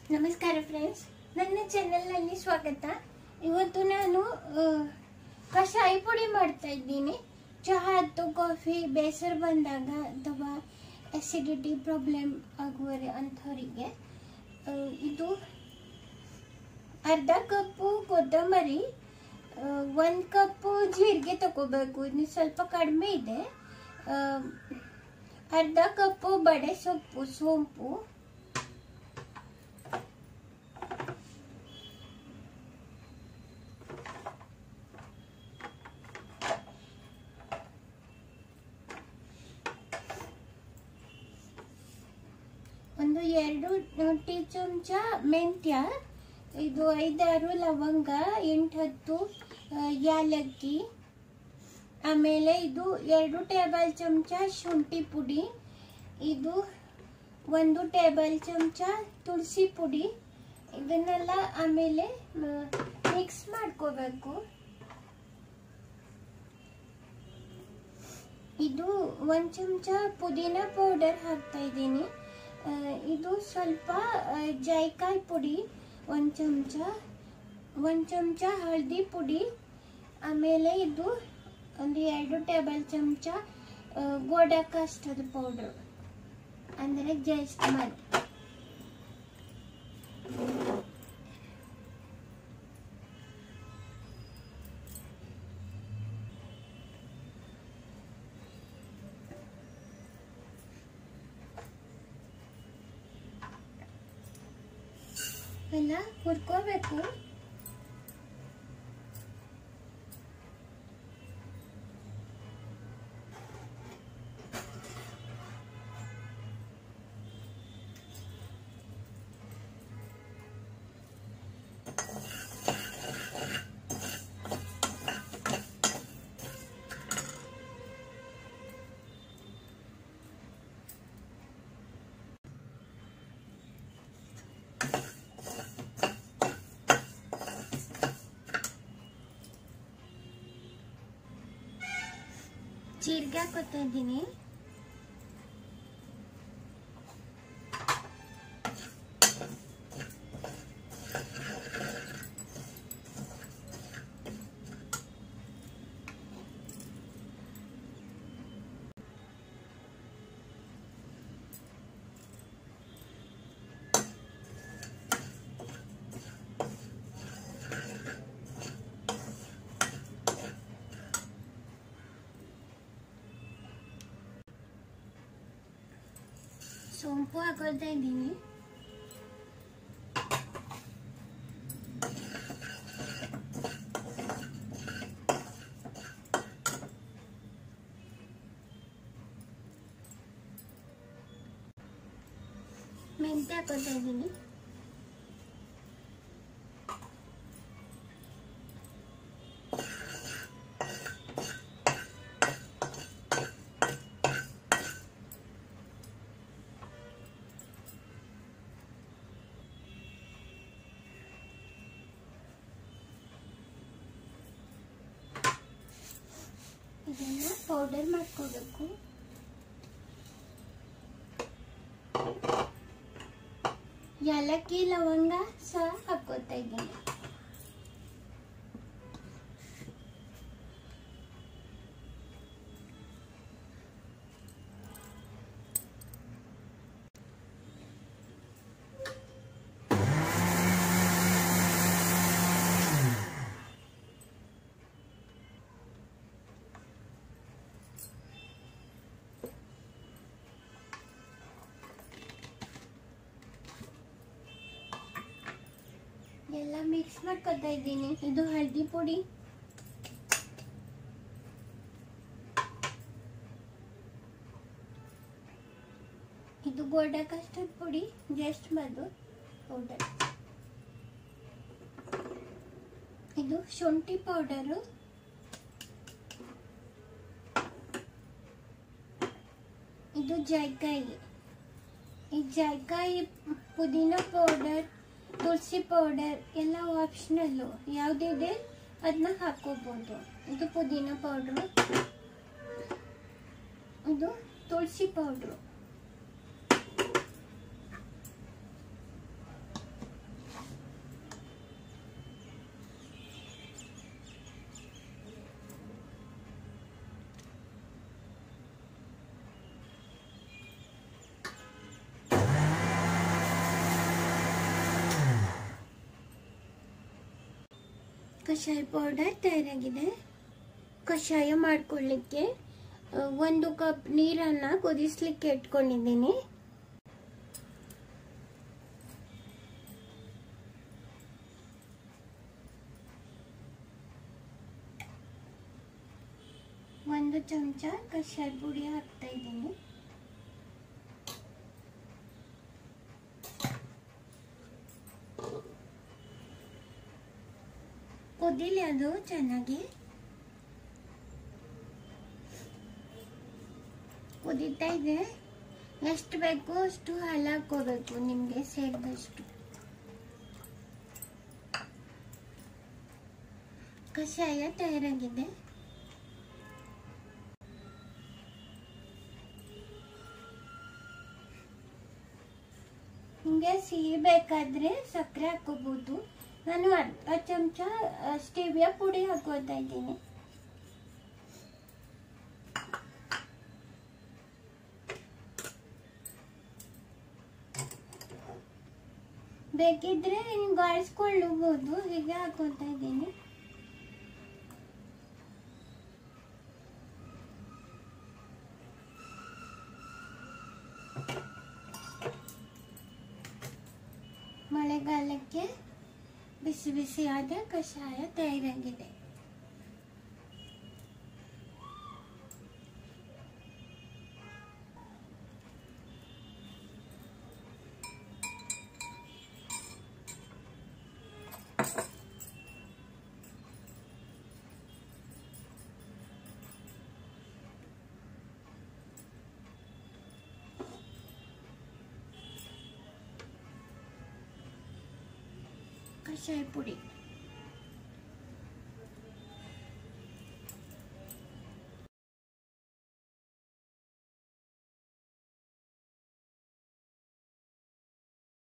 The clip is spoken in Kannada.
ನಮಸ್ಕಾರ ಫ್ರೆಂಡ್ಸ್ ನನ್ನ ಚಾನೆಲ್ನಲ್ಲಿ ಸ್ವಾಗತ ಇವತ್ತು ನಾನು ಆ, ಕಷಾಯ ಪುಡಿ ಮಾಡ್ತಾ ಇದ್ದೀನಿ ಚಹಾ ಅಥವಾ ಕಾಫಿ ಬೇಸರ ಬಂದಾಗ ಅಥವಾ ಅಸಿಡಿಟಿ ಪ್ರಾಬ್ಲಮ್ ಆಗುವರೆ ಅಂಥವರಿಗೆ ಆ, ಇದು ಅರ್ಧ ಕಪ್ಪು ಕೊತ್ತಂಬರಿ ಒಂದು ಕಪ್ಪು ಜೀರಿಗೆ ತಗೋಬೇಕು ಇದು ಸ್ವಲ್ಪ ಕಡಿಮೆ ಇದೆ ಆ, ಅರ್ಧ ಕಪ್ಪು ಬಡೆ ಸೊಪ್ಪು ಸೋಂಪು ಒಂದು ಎರಡು ಟೀ ಚಮಚ ಮೆಂತ್ಯ ಇದು ಐದಾರು ಲವಂಗ ಎಂಟು ಹತ್ತು ಆ, ಯಾಲಕ್ಕಿ ಆಮೇಲೆ ಇದು ಎರಡು ಟೇಬಲ್ ಚಮಚ ಶುಂಠಿ ಪುಡಿ ಇದು ಒಂದು ಟೇಬಲ್ ಚಮಚ ತುಳಸಿ ಪುಡಿ ಇದನ್ನೆಲ್ಲ ಆಮೇಲೆ ಮಿಕ್ಸ್ ಮಾಡ್ಕೋಬೇಕು ಇದು ಒಂದು ಚಮಚ ಪುದೀನ ಪೌಡರ್ ಹಾಕ್ತಾ ಇದ್ದೀನಿ ಆ, ಇದು ಸ್ವಲ್ಪ ಆ, ಜಾಯಿಕಾಯಿ ಪುಡಿ ಒಂದು ಚಮಚ ಒಂದು ಚಮಚ ಹಳದಿ ಪುಡಿ ಆಮೇಲೆ ಇದು ಒಂದು ಎರಡು ಟೇಬಲ್ ಚಮಚ ಆ, ಗೋಡಾ ಕಸ್ಟರ್ಡ್ ಪೌಡರ್ ಅಂದರೆ ಜಸ್ಟ್ ಮನ್ ಎಲ್ಲ ಹುರ್ಕೋಬೇಕು ಜೀರಿಗೆ ಹಾಕೋತಾ ಇದ್ದೀನಿ ಸೋಂಪು ಹಾಕೊಳ್ತಾ ಇದ್ದೀನಿ ಮೆಂತ್ಯ ಹಾಕೊಳ್ತಾ ಇದ್ದೀನಿ ಇದನ್ನ ಪೌಡರ್ ಮಾಡ್ಕೋಬೇಕು ಏಲಕ್ಕಿ ಲವಂಗ ಸಹ ಹಾಕೋತಾ ಇದ್ದೀನಿ ಎಲ್ಲ ಮಿಕ್ಸ್ ಮಾಡ್ಕೊತಾ ಇದ್ದೀನಿ ಇದು ಹಳದಿ ಪುಡಿ ಇದು ಗೋಡಾ ಕಸ್ಟರ್ಡ್ ಪುಡಿ ಜಸ್ಟ್ ಮದು ಪೌಡರ್ ಇದು ಶುಂಠಿ ಪೌಡರು ಇದು ಜಾಯ್ಕಾಯಿ ಈ ಜಾಯ್ಕಾಯಿ ಪುದೀನ ಪೌಡರ್ ತುಳಸಿ ಪೌಡರ್ ಎಲ್ಲ ಆಪ್ಷನಲ್ಲು ಯಾವುದಿದೆ ಅದನ್ನ ಹಾಕೋಬೋದು ಇದು ಪುದೀನ ಪೌಡ್ರು ಇದು ತುಳಸಿ ಪೌಡ್ರು ಕಷಾಯ ಪೌಡರ್ ತಯಾರಾಗಿದೆ ಕಷಾಯ ಮಾಡ್ಕೊಳ್ಳಿಕ್ಕೆ ಆ, ಒಂದು ಕಪ್ ನೀರನ್ನು ಕುದಿಸ್ಲಿಕ್ಕೆ ಇಟ್ಕೊಂಡಿದ್ದೀನಿ ಒಂದು ಚಮಚ ಕಷಾಯ ಪುಡಿ ಹಾಕ್ತಾ ಇದ್ದೀನಿ ಕುದಿಲಿ ಅದು ಚೆನ್ನಾಗಿ ಕುದೀತಾ ಇದೆ ಎಷ್ಟು ಬೇಕು ಅಷ್ಟು ಹಾಲು ಹಾಕೋಬೇಕು ನಿಮಗೆ ಸೇರಿದಷ್ಟು ಕಷಾಯ ತಯಾರಾಗಿದೆ ನಿಮಗೆ ಸಿಹಿ ಬೇಕಾದ್ರೆ ಸಕ್ಕರೆ ಹಾಕೋಬಹುದು ನಾನು ಅರ್ಧ ಚಮಚ ಸ್ಟೀವಿಯಾ ಪುಡಿ ಹಾಕೋತಾ ಇದ್ದೀನಿ ಬೇಕಿದ್ರೆ ಗಾಳಿಸ್ಕೊಳ್ಳಬಹುದು ಹೀಗೆ ಹಾಕೋತಾ ಇದ್ದೀನಿ ಮಳೆಗಾಲಕ್ಕೆ ಬಿಸಿ ಬಿಸಿಯಾದ ಕಷಾಯ ತಯಾರಾಗಿದೆ ಕಷಾಯ ಪುಡಿ